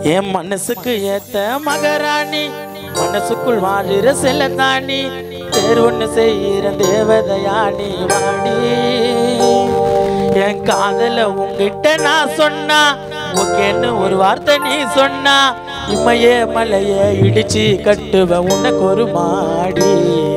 என் மனசுக்கு ஏத்த மகராணி மனசுக்குள் வாழுற செல்லத்தாணி தேர்வொன்னு செய்யற தேவதையாணி வாடி என் காதல உங்கிட்ட நான் சொன்னா ஓகேன்னு ஒரு வார்த்தை நீ சொன்னா இம்மையே மலைய இடிச்சு கட்டுவேன் உனக்கு ஒரு மாடி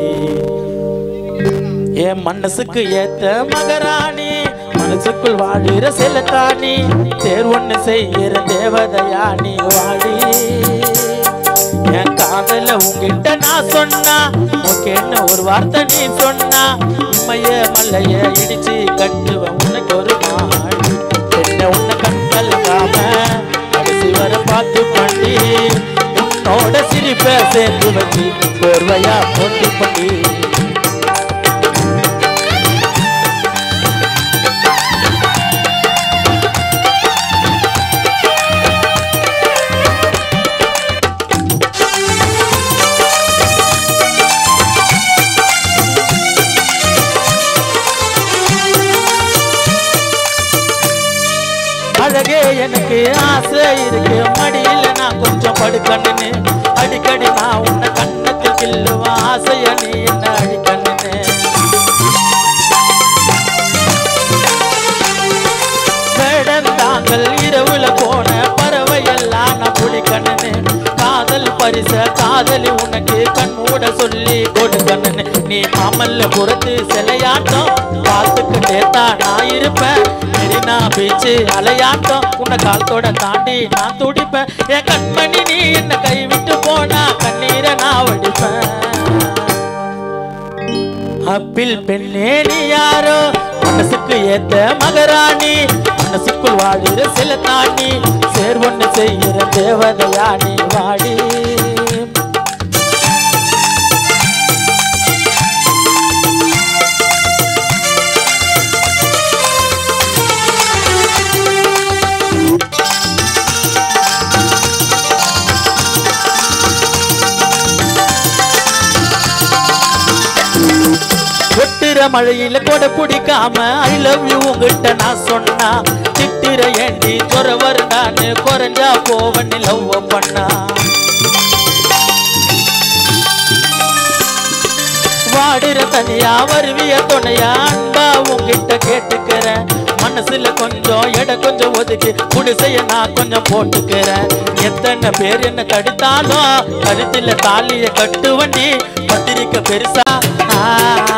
என் மனசுக்கு ஏத்த மகராணி மனசுக்குள் வாழுற செல்லத்தாணி தேர் ஒண்ணு செய்கிற தேவதையாணி வாடி என் காதல உங்ககிட்ட நான் சொன்னா ஓகேன்னு ஒரு வார்த்தை நீ சொன்னா உண்மைய மல்லைய இடிச்சு கட்டுவேன் உனக்கு ஒரு மாடி என்ன உன்னை கண் கலங்காம கடைசி வர பார்த்து பண்ணி உன்னோட சிரிப்பை சேர்த்து வச்சு போர்வையா போட்டு பண்ணி அழகே எனக்கு ஆசை இருக்கு மடியில நான் கொஞ்சம் படுக்கணுன்னு அடிக்கடி நான் உன்னை கண்ணத்தில் கில்லுவேன் ஆசைய நீ என்ன அடிக்கணுன்னு வேடந்தாங்கள் இரவுல போன பறவை எல்லாம் நான் புலிக்கணுன்னு காதல் பரிச காதலி உனக்கு கண் மூட சொல்லி கொடுக்கணுன்னு நீ மாமல்ல புறத்து சிலையாட்டம் பார்த்துக்கிட்டே தான் நான் இருப்பேன் மெரினா பீச்சு அலையாட்டம் உன்னை காலத்தோட தாண்டி நான் துடிப்பேன் என் கண்மணி நீ என்ன கைவிட்டு போனா கண்ணீரை நான் வடிப்பேன் அப்பில் பெண்ணே நீ யாரோ மனசுக்கு ஏத்த மகராணி மனசுக்குள் வாழுற சில தாண்டி சேர் ஒண்ணு செய்கிற தேவதையாணி வாடி கொட்டுற மழையில கொடை பிடிக்காம ஐ லவ் யூ உங்ககிட்ட நான் சொன்னா திட்டுற ஏண்டி சொர வருடான்னு குறைஞ்சா போவன்னு லவ் பண்ணா வாடுற தனியா வருவிய துணையா அன்பா உங்ககிட்ட கேட்டுக்கிறேன் மனசுல கொஞ்சம் எடை கொஞ்சம் ஒதுக்கி குடிசைய நான் கொஞ்சம் போட்டுக்கிறேன் எத்தனை பேர் என்ன தடுத்தாலும் கழுத்துல தாலிய கட்டு வண்டி பத்திரிக்கை பெருசா ஆ, ஆ,